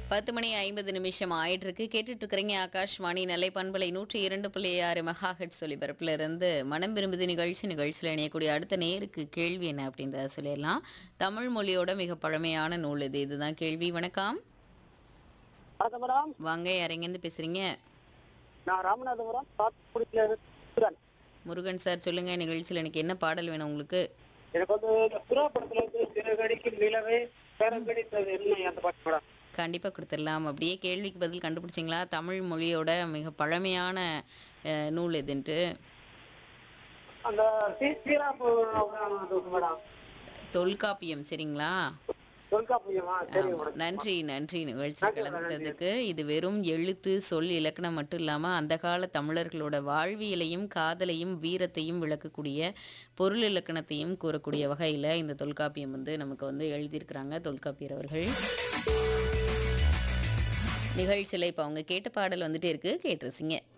பத்து மணி ஐம்பது நிமிஷம் ஆயிட்டு இருக்கு கேட்டுட்டு இருக்கிறீங்க ஆகாஷ்வாணி நெல்லை பண்பலை நூற்றி இரண்டு புள்ளி ஆறு மெகா ஹெட் ஒலிபரப்புல இருந்து மனம் விரும்புது நிகழ்ச்சி நிகழ்ச்சியில் இணையக்கூடிய அடுத்த நேருக்கு கேள்வி என்ன அப்படின்றத சொல்லிடலாம் தமிழ் மொழியோட மிக பழமையான நூல் இது இதுதான் கேள்வி வணக்கம் வணக்கம் மேடம் வாங்க யாரெங்கேருந்து பேசுறீங்க நான் ராமநாதபுரம் சாத்துக்குடியில இருக்கிறேன் முருகன் சார் சொல்லுங்க நிகழ்ச்சியில் எனக்கு என்ன பாடல் வேணும் உங்களுக்கு எனக்கு வந்து இந்த புறா படத்துல வந்து சிறகடிக்கும் நிலவே சிறகடித்தது என்ன அந்த பாட்டு மேடம் கண்டிப்பாக கொடுத்துடலாம் அப்படியே கேள்விக்கு பதில் கண்டுபிடிச்சிங்களா தமிழ் மொழியோட மிக பழமையான அஹ், நூல் எதுன்ட்டு அந்த சி சீராப்பு அது மேடம் தொல்காப்பியம் சரிங்களா தொல்காப்பியமா சரி ஆமா. மேடம் நன்றி நன்றி நிகழ்ச்சி நன்றி, கலந்துட்டதுக்கு இது வெறும் எழுத்து சொல் இலக்கணம் மட்டும் இல்லாம அந்த கால தமிழர்களோட வாழ்வியலையும் காதலையும் வீரத்தையும் விளக்கக்கூடிய பொருள் இலக்கணத்தையும் கூறக்கூடிய வகையில இந்த தொல்காப்பியம் வந்து நமக்கு வந்து எழுதியிருக்கிறாங்க தொல்காப்பியர் அவர்கள் நிகழ்ச்சியில் இப்போ அவங்க கேட்ட பாடல் வந்துட்டே இருக்கு கேட்டுருசிங்க